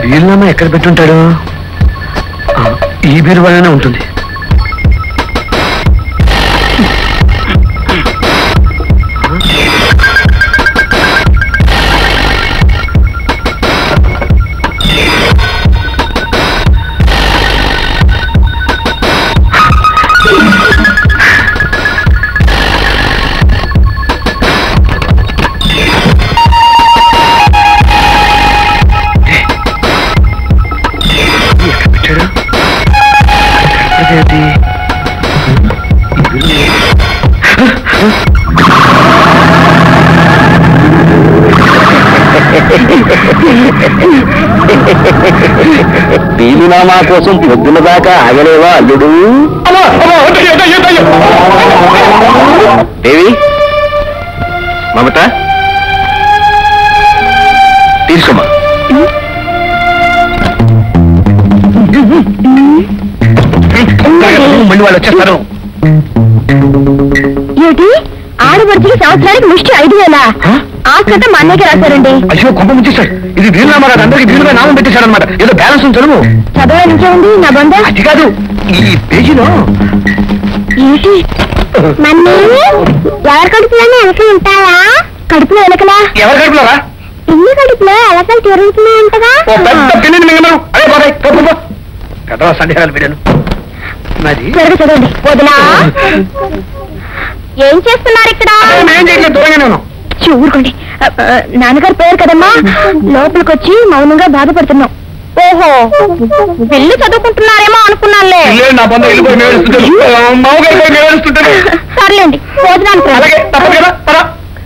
వీళ్ళమ్మ ఎక్కడ పెట్టుంటాడు ఆ, ఈ బీరువాలోనే ఉంటుంది ఎక్కడ పెట్టాడు అదేంటి వీలునామా కోసం పొద్దున దాకా ఆగలేవా అల్లుడు దేవి మమత తీసుకోమా మళ్ళీ వాళ్ళు వచ్చేస్తారు ఏమిటి ఆడపడికి సంవత్సరానికి ముష్టి ఐదు వేల ఆస్తి మా అన్నయ్యకి రాశారండి అయ్యో కొంప ముంచేశాడు ఇది వీలునామా కాదు అందరికి వీలుగా నామం పెట్టేశాడు అనమాట ఏదో బ్యాలెన్స్ ఉంది చదువు చదవడానికి ఇంకేముంది నా బంధ అది కాదు ఈ పేజీలో ఏంటి మమ్మీ ఎవరి కడుపులోనే ఎలకలు ఉంటాయా కడుపులో ఎలకలా ఎవరు కడుపులోరా ఇన్ని కడుపులో ఎలకలు తిరుగుతున్నాయంటగా ఓ పెద్ద పిల్లిని మింగమను అదే బాబాయ్ పో, పో, పో. పెద్దవా సందేహాలు వీడను మరి త్వరగా చదవండి వదినా ఏం చేస్తున్నారు ఇక్కడ ఏం చేయట్లేదు దూరంగానే ఉన్నాం ఛీ, ఊరుకోండి అ, అ, నాన్నగారు పేరు కదమ్మా లోపలికి వచ్చి మౌనంగా బాధపడుతున్నాం ఓహో పిల్లి చదువుకుంటున్నారేమో అనుకున్నానులే ఇల్లే నా బంధం వెళ్ళిపోయి మేడుస్తుంటాను మామగారు పోయి మేడుస్తుంటాను సర్లేండి భోజనానికి రండి. అలాగే తప్పదు కదా పద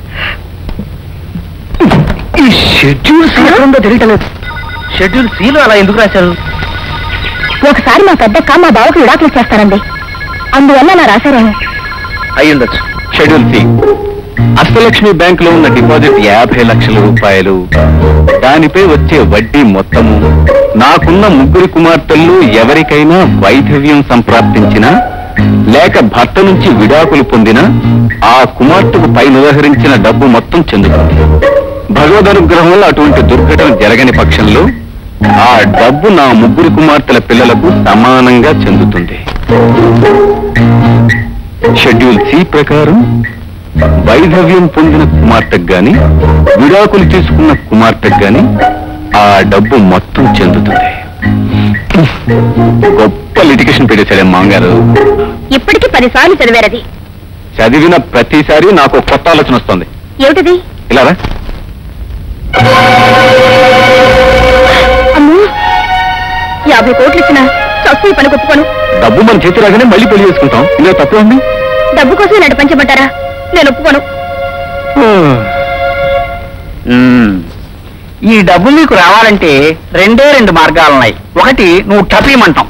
ఈ షెడ్యూల్ ఎక్కడుందో తెలియటలేదు షెడ్యూల్ సీలు అలా ఎందుకు రాశారు ఒకసారి మా పెద్దక్క మా బావకు విడాకులు చేస్తారండి అందువల్ల అలా రాశారేమో అయ్యుండొచ్చు షెడ్యూల్ సి అష్టలక్ష్మి బ్యాంక్ లో ఉన్న డిపాజిట్ యాభై లక్షల రూపాయలు దానిపై వచ్చే వడ్డీ మొత్తము నాకున్న ముగ్గురు కుమార్తెల్లో ఎవరికైనా వైధవ్యం సంప్రాప్తించినా లేక భర్త నుంచి విడాకులు పొందినా ఆ కుమార్తెకు పై ఉదహరించిన డబ్బు మొత్తం చెందుతుంది భగవద్ అనుగ్రహం వల్ల అటువంటి దుర్ఘటన జరగని పక్షంలో ఆ డబ్బు నా ముగ్గురు కుమార్తెల పిల్లలకు సమానంగా చెందుతుంది షెడ్యూల్ సి ప్రకారం వైధవ్యం పొందిన కుమార్తెకు గాని విడాకులు తీసుకున్న కుమార్తెకు గాని ఆ డబ్బు మొత్తం చెందుతుంది గొప్ప లిటికేషన్ పెట్టేశాడే మాంగారు ఇప్పటికి పదిసార్లు చదివారది చదివిన ప్రతిసారి నాకు కొత్త ఆలోచన వస్తుంది ఏమిటిది ఇలా రా. అమ్మో యాభై కోట్లు ఇచ్చిన చస్తూ పని ఒప్పుకోను డబ్బు మన చేతి రాగానే మళ్ళీ పెళ్లి చేసుకుంటాం ఇందులో తప్పు ఉంది డబ్బు కోసం నడిపించబడ్డారా నేను ఒప్పుకోను ఈ డబ్బు నీకు రావాలంటే రెండే రెండు మార్గాలున్నాయి ఒకటి నువ్వు టపీమంటాం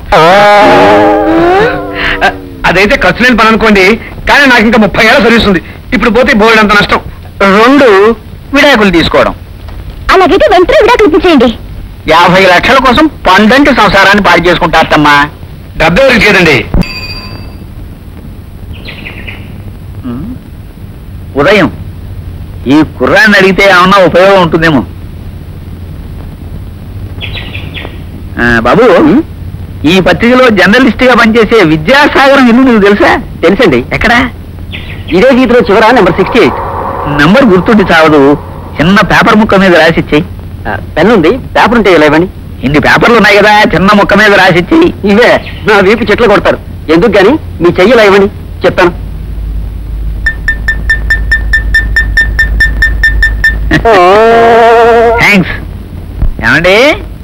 అదైతే ఖర్చు లేని పని అనుకోండి కానీ నాకు ఇంకా ముప్పై ఏళ్ళ సర్వీస్ ఉంది ఇప్పుడు పోతే బోల్డ్ అంత నష్టం రెండు విడాకులు తీసుకోవడం అలాగైతే వెంటనే విడాకులు ఇప్పించేయండి యాభై లక్షల కోసం పండంటి సంసారాన్ని పాడు చేసుకుంటారమ్మా డబ్బు ఎవరికి లేదండి ఉదయం ఈ కుర్రాన్ని అడిగితే ఏమన్నా ఉపయోగం ఉంటుందేమో ఆ, బాబు ఈ పత్రికలో జర్నలిస్ట్ గా పనిచేసే విద్యాసాగరం ఇల్లు నీకు తెలుసా తెలుసండి ఎక్కడ ఇదే గీతలో చివర నెంబర్ సిక్స్టీ ఎయిట్ నెంబర్ గుర్తుండి చావదు చిన్న పేపర్ ముక్క మీద రాసిచ్చేయి పెన్ ఉంది పేపర్ ఉంటే ఇలా ఇవ్వండి ఇన్ని పేపర్లు ఉన్నాయి కదా చిన్న ముక్క మీద రాసిచ్చేయి ఇవే నా వీపు చెట్లు కొడతారు ఎందుకు గాని మీ చెయ్యిలా ఇవ్వండి చెప్తాను థ్యాంక్స్ ఏమండి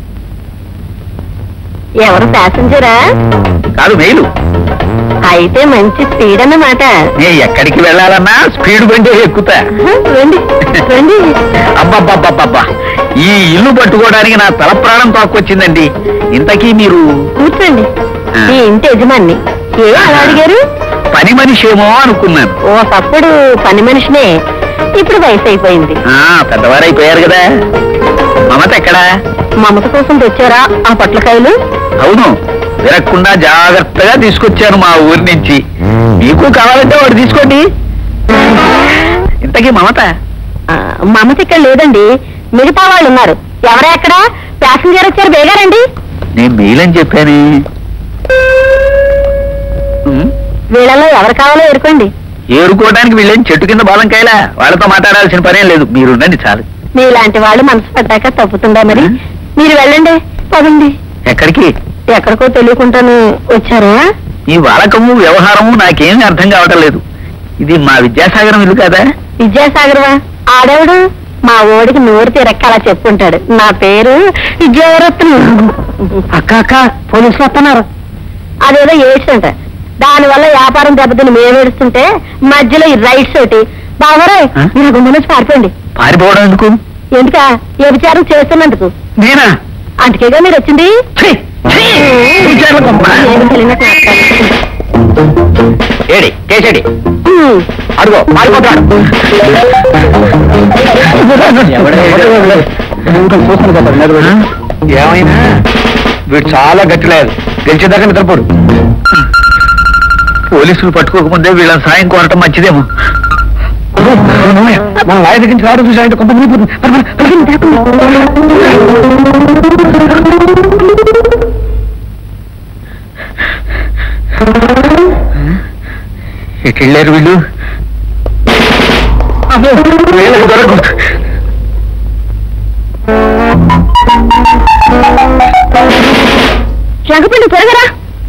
ఎవరు ప్యాసింజరా కాదు మెయిలు అయితే మంచి స్పీడ్ అన్నమాట నేను ఎక్కడికి వెళ్ళాలన్నా స్పీడ్ బండి ఎక్కుతా రండి రండి అబ్బబ్బబ్బబ్బబ్బా ఈ ఇల్లు పట్టుకోవడానికి నా తల ప్రాణం తోక్కొచ్చిందండి ఇంతకీ మీరు కూర్చోండి ఆ. ఈ ఇంటి యజమాన్ని ఏ అలా అడిగారు పని మనిషేమో అనుకున్నాను ఒకప్పుడు పని మనిషినే ఇప్పుడు వయసు అయిపోయింది ఆ పెద్దవారైపోయారు కదా మమత ఎక్కడా మమత కోసం తెచ్చారా ఆ పొట్లకాయలు అవును విరక్కుండా జాగ్రత్తగా తీసుకొచ్చాను మా ఊరి నుంచి మీకు కావాలంటే వాడు తీసుకోండి ఇంతకీ మమత ఆ, మమత ఇక్కడ లేదండి మిగతా వాళ్ళు ఉన్నారు ఎవరా ఎక్కడ ప్యాసింజర్ వచ్చారు బేగారండి నేను మెయిలని చెప్పాను ఉమ్, వీళ్ళలో ఎవరు కావాలో ఎరుకోండి ఏరుకోవడానికి వీళ్ళేం చెట్టు కింద బాలంకాయలా వాళ్ళతో మాట్లాడాల్సిన పనేం లేదు మీరుండండి చాలు మీలాంటి వాళ్ళు మనసు పడ్డాక తప్పుతుందా మరి మీరు వెళ్ళండి పదండి ఎక్కడికి ఎక్కడికో తెలియకుండాను వచ్చారా ఈ వాలకము వ్యవహారము నాకేమీ అర్థం కావటం లేదు ఇది మా విద్యాసాగరం ఇల్లు కదా విద్యాసాగరవా ఆడేవుడు మా ఓడికి నోరు తిరక్క అలా చెప్పుంటాడు నా పేరు విద్యారత్నం అక్క అక్క పోలీసులు వస్తున్నారు అదేదో ఏడ్స్ అంట దానివల్ల వ్యాపారం దెబ్బతిని మేము ఏడుస్తుంటే మధ్యలో ఈ రైట్స్ ఒకటి బావరే ఆ? మీరు గుమ్మ నుంచి పారిపోండి పారిపోవడం ఎందుకు ఎందుక ఏ విచారం చేస్తున్నందుకు నేనా అందుకేగా మీరు వచ్చింది ఛీ! ఛీ! విచారణ గొప్ప. నేను తెలియనట్టు మాట్లాడుతున్నాను. ఏడి కేసేడి హ్మ్. అడుగో పారిపోతాడు ఏమైనా వీడు చాలా గట్టిలేదు గెలిచేదాకా నిద్రపోడు పోలీసులు పట్టుకోకముందే వీళ్ళని సాయం కోరటం మంచిదేమో మన వాయి దగ్గర నుంచి రావడం చూసాయంటే కొంత మునిగిపోతుంది. పద, పద, పద. ఎటు వెళ్ళారు వీళ్ళు వీళ్ళకి దొరకదు రఘుపండి త్వరగరా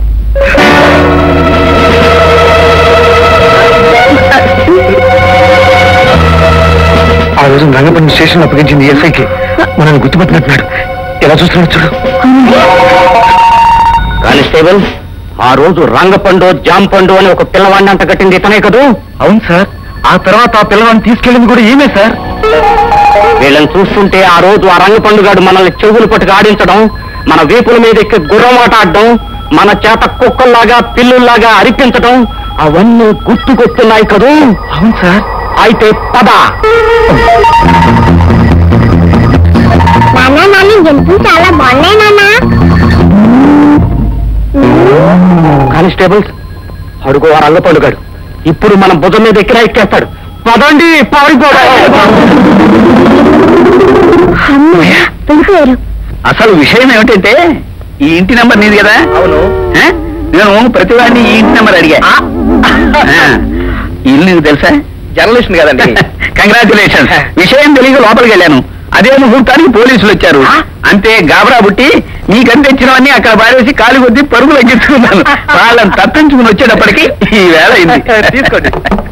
ఆ రోజు రంగపల్లి స్టేషన్ అప్పగించింది ఎస్ఐకి మనల్ని గుర్తుపట్టినట్టున్నాడు ఎలా చూస్తున్నాడు చూడు కానిస్టేబుల్ ఆ రోజు రంగపండు జాంపండు అని ఒక పిల్లవాడిని అంట కట్టింది ఇతనే కదూ అవును సార్ ఆ తర్వాత ఆ పిల్లవాడిని తీసుకెళ్ళింది కూడా ఈమె సార్ వీళ్ళని చూస్తుంటే ఆ రోజు ఆ రంగపండుగాడు మనల్ని చెవులు పట్టుకు ఆడించడం మన వీపుల మీద ఎక్కి గుర్రమాట ఆడడం మన చేత కుక్కల్లాగా పిల్లుల్లాగా అరిపించడం అవన్నీ గుర్తుకొస్తున్నాయి కదూ అవును సార్ అయితే పద నాన్న నాన్న జంతువులు చాలా బాగున్నాయి నాన్న కానిస్టేబుల్స్ అడుగు ఆ రంగపండుగాడు ఇప్పుడు మన భుజం మీద ఎక్కినా ఎక్కేస్తాడు పదండి పారిపోవడం అమ్మయ్య వెళ్ళిపోయారు అసలు విషయం ఏమిటంటే ఈ ఇంటి నెంబర్ నీది కదా అవును నేను ప్రతివాడిని ఈ ఇంటి నెంబర్ అడిగా ఆ, ఈ ఇల్లు నీకు తెలుసా జర్నలిస్ట్ కదండి కంగ్రాచులేషన్ విషయం తెలియక లోపలికి వెళ్ళాను అదే ముహూర్తానికి పోలీసులు వచ్చారు అంతే గాబరా బుట్టి నీకంత ఇచ్చినవన్నీ అక్కడ పారేసి కాలు కొద్ది పరుగులు ఎగ్గించుకున్నాను వాళ్ళని తప్పించుకుని వచ్చేటప్పటికి ఈ వేళ అయింది తీసుకోండి.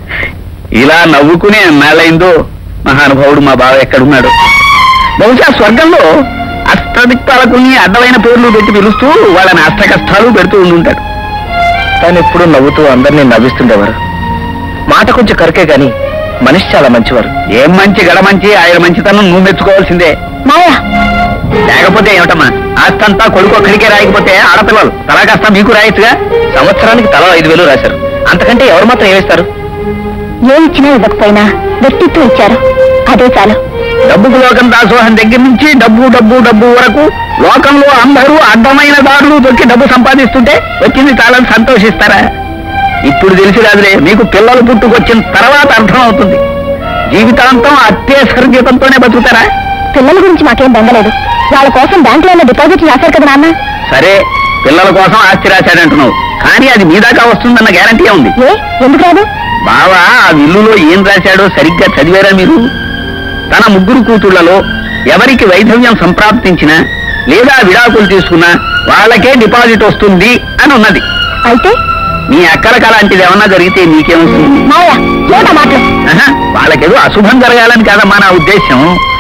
ఇలా నవ్వుకునే ఎన్నాళ్ళైందో మహానుభావుడు మా బావ ఎక్కడున్నాడు బహుశా స్వర్గంలో అష్టదిక్పాలకుల్ని అడ్డమైన పేర్లు పెట్టి పిలుస్తూ వాళ్ళని అష్ట కష్టాలు పెడుతూ ఉండుంటాడు తను ఎప్పుడు నవ్వుతూ అందరినీ నవ్విస్తుండేవారు మాట కొంచెం కరకే గాని మనిషి చాలా మంచివారు ఏం మంచి గడ మంచి ఆయన మంచితనం నువ్వు మెచ్చుకోవాల్సిందే మాయా లేకపోతే ఏమిటమ్మా ఆస్తంతా కొడుకు ఒక్కడికే రాయకపోతే ఆడపిల్లలు తలా కాస్త మీకు రాయొచ్చుగా సంవత్సరానికి తలా ఐదు వేలు రాశారు అంతకంటే ఎవరు మాత్రం ఏమిస్తారు ఏమి ఇచ్చినా ఇవ్వకపోయినా వ్యక్తిత్వం ఇచ్చారు అదే చాలు డబ్బుకు లోకం దాసోహం దగ్గర నుంచి డబ్బు డబ్బు డబ్బు వరకు లోకంలో అందరూ అడ్డమైన దారులు దొరికి డబ్బు సంపాదిస్తుంటే వచ్చింది చాలని సంతోషిస్తారా ఇప్పుడు తెలిసి రాదులే మీకు పిల్లలు పుట్టుకొచ్చిన తర్వాత అర్థం అవుతుంది జీవితాంతం అత్తే సర్గీతంతోనే బతుకుతారా పిల్లల గురించి మాకేం బెంగలేదు వాళ్ళ కోసం బ్యాంకులో డిపాజిట్ చేశారు కదా నాన్న సరే పిల్లల కోసం ఆస్తి రాశాడంటున్నావు కానీ అది మీ దాకా వస్తుందన్న గ్యారంటీ ఉంది ఏ ఎందుకు రాదు బావా ఆ విల్లులో ఏం రాశాడో సరిగ్గా చదివారా మీరు తన ముగ్గురు కూతుళ్లలో ఎవరికి వైధవ్యం సంప్రాప్తించినా లేదా విడాకులు తీసుకున్నా వాళ్ళకే డిపాజిట్ వస్తుంది అని ఉన్నది అయితే మీ అక్కలకు అలాంటిది ఏమన్నా జరిగితే నీకేమొస్తుంది మాయా ఏమిటా మాటలు ఆహా, వాళ్ళకేదో అశుభం జరగాలని కాదమ్మా నా ఉద్దేశం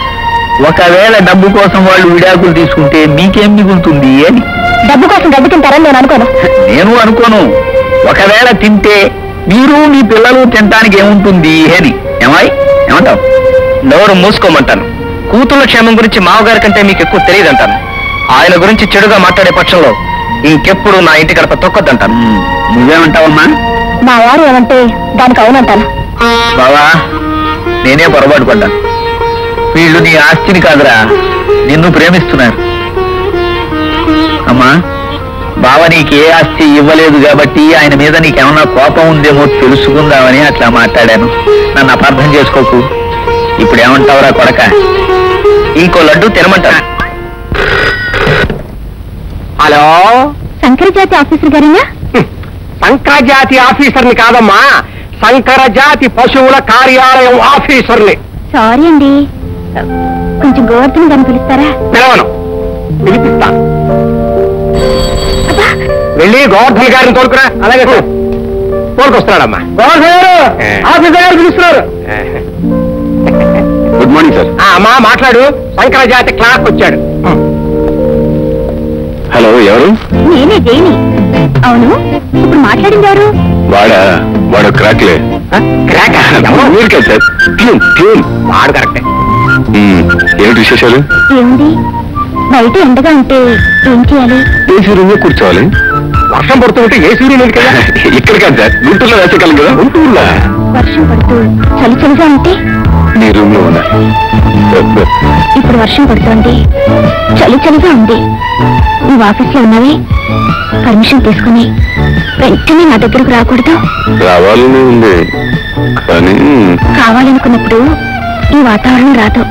ఒకవేళ డబ్బు కోసం వాళ్ళు విడాకులు తీసుకుంటే మీకేం మిగులుతుంది అని డబ్బు కోసం డబ్బు తింటారని నేను అనుకోను నేను అనుకోను ఒకవేళ తింటే మీరు మీ పిల్లలు తినటానికి ఏముంటుంది అని ఏమాయ్ ఏమంటావు నోరు మూసుకోమంటాను కూతుళ్ళ క్షేమం గురించి మావగారి కంటే మీకు ఎక్కువ తెలియదంటాను ఆయన గురించి చెడుగా మాట్లాడే పక్షంలో ఇంకెప్పుడు నా ఇంటి గడప తొక్కొద్దంటాను ఉమ్, నువ్వేమంటావమ్మా మా వారు ఏమంటే దానికి అవునంటాను బావా నేనే పొరపాటు పడ్డాను వీళ్ళు నీ ఆస్తిని కాదురా నిన్ను ప్రేమిస్తున్నారు అమ్మా బావ నీకు ఏ ఆస్తి ఇవ్వలేదు కాబట్టి ఆయన మీద నీకేమన్నా కోపం ఉందేమో తెలుసుకుందామని అట్లా మాట్లాడాను నన్ను అపార్థం చేసుకోకు ఇప్పుడు ఏమంటావురా కొడక ఇంకో లడ్డు తినమంటాను హలో శంకరజాతి ఆఫీసర్ గారేనా సంకరజాతి ఆఫీసర్ని కాదమ్మా సంకరజాతి పశువుల కార్యాలయం ఆఫీసర్ని సారీ అండి కొంచెం గోవర్ధన్ గారిని పిలుస్తారా పిలవను పిలిపిస్తా అబ్బా వెళ్ళి గోవర్ధన్ గారిని తోలుకురా అలాగే తోలుకొస్తున్నాడమ్మా గోవర్ధన్ గారు ఆఫీసర్ గారు పిలుస్తున్నారు గుడ్ మార్నింగ్ సార్ ఆ, అమ్మా మాట్లాడు సంకరజాతి క్లాక్ వచ్చాడు హలో ఎవరు నేనే జైని అవును ఇప్పుడు మాట్లాడింది ఎవరు వాడా వాడు క్రాక్లే ఆ, క్రాక్ ఎవరు? మీరు కాదు సార్ ట్యూన్ ట్యూన్ వాడు కరెక్టే మ్మ్. ఏమిటి విశేషాలు ఏముంది బయట ఎండగా ఉంటే ఏం చేయాలి ఏసీ రూమ్ లో కూర్చోవాలి వర్షం పడుతుంటే ఏ సూర్యుడు ఎందుకు కదా ఇక్కడ కాదు సార్ గుంటూరులో వేసగలం కదా గుంటూరులో వర్షం పడుతూ చలి చలిగా ఉంటే నీ రూమ్ లో ఉన్నా ఇప్పుడు వర్షం పడుతోంది చలి చలిగా ఉంది నువ్వు ఆఫీస్లో ఉన్నావే పర్మిషన్ తీసుకుని వెంటనే నా దగ్గరకు రాకూడదు రావాలని ఉంది కానీ కావాలనుకున్నప్పుడు ఈ వాతావరణం రాదు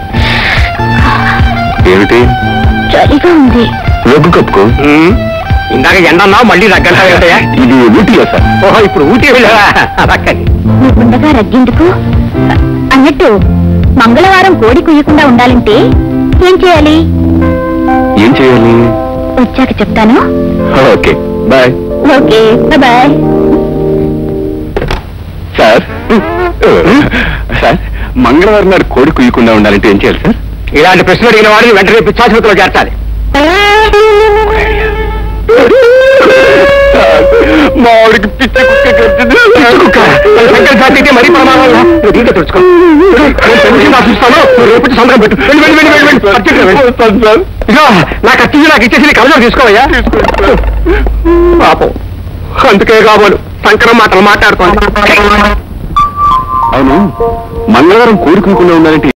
ఏమిటి చలిగా ఉంది రొగ్గు కప్పుకో ఉమ్, ఇందాక ఎండన్నావు మళ్ళీ దగ్గంటావేంటయ్యా ఇది ఊటీలో సార్ ఓహో ఇప్పుడు ఊటీ వెళ్ళావా అదక్కని నీకుండగా రగ్గిందుకు అన్నట్టు మంగళవారం కోడి కుయ్యకుండా ఉండాలంటే ఏం చేయాలి ఏం చేయాలి వచ్చాక చెప్తాను okay bye okay bye sir sir మంగళవారం నాడు కోడి కుయ్యకుండా ఉండాలంటే ఏం చేయాలి సార్ ఇలాంటి ప్రశ్నలు అడిగిన వాడిని వెంటనే పిచ్చాసుపత్రిలో చేర్చాలి మా ఆవిడకి పిచ్చి కుక్క శంకర్ జాతి అయితే మరీ ప్రమాదం నువ్వు దీంట్లో తుడుచుకో నేను పెన్షన్ రాసిస్తాను నువ్వు రేపు వచ్చి సంతకం పెట్టు వెళ్ళి వెళ్ళి వెళ్ళి వెళ్ళి వెళ్ళి అర్జెంటుగా వెళ్ళి. సార్ ఇదిగో నాకు అచ్చి నాకు ఇచ్చేసి నీ కలజోడు తీసుకోవయ్యా పాపం అందుకే కాబోలు శంకరం మాటలు మాట్లాడుకోండి అవును మంగళవారం కోడి కుయ్యకుండా ఉండాలంటే